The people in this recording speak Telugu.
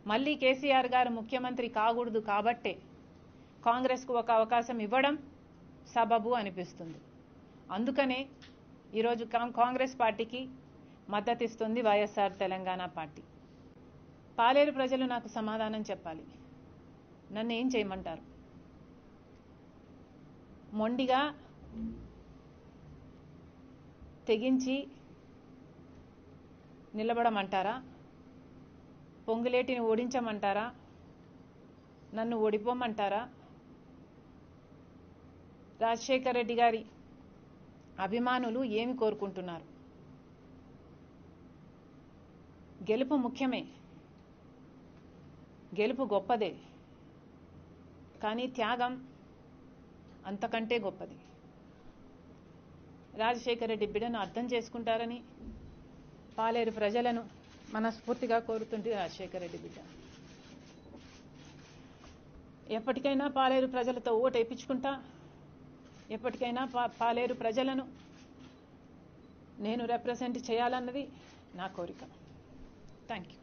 మళ్ళీ కేసీఆర్ గారు ముఖ్యమంత్రి కాకూడదు కాబట్టే కాంగ్రెస్కు ఒక అవకాశం ఇవ్వడం సబబు అనిపిస్తుంది అందుకనే ఈరోజు కాం- కాంగ్రెస్ పార్టీకి మద్దతిస్తుంది వైఎస్ఆర్ తెలంగాణ పార్టీ పాలేరు ప్రజలు నాకు సమాధానం చెప్పాలి నన్ను ఏం చేయమంటారు మొండిగా తెగించి నిలబడమంటారా పొంగులేటిని ఓడించమంటారా నన్ను ఓడిపోమంటారా రాజశేఖర్ రెడ్డి గారి అభిమానులు ఏమి కోరుకుంటున్నారు గెలుపు ముఖ్యమే గెలుపు గొప్పదే కానీ త్యాగం అంతకంటే గొప్పది రాజశేఖర రెడ్డి బిడ్డను అర్థం చేసుకుంటారని పాలేరు ప్రజలను మనస్ఫూర్తిగా కోరుతుంది రాజశేఖర రెడ్డి బిడ్డ ఎప్పటికైనా పాలేరు ప్రజలతో ఓటు వేయించుకుంటా ఎప్పటికైనా పా పాలేరు ప్రజలను నేను రిప్రజెంట్ చేయాలన్నది నా కోరిక థ్యాంక్ యూ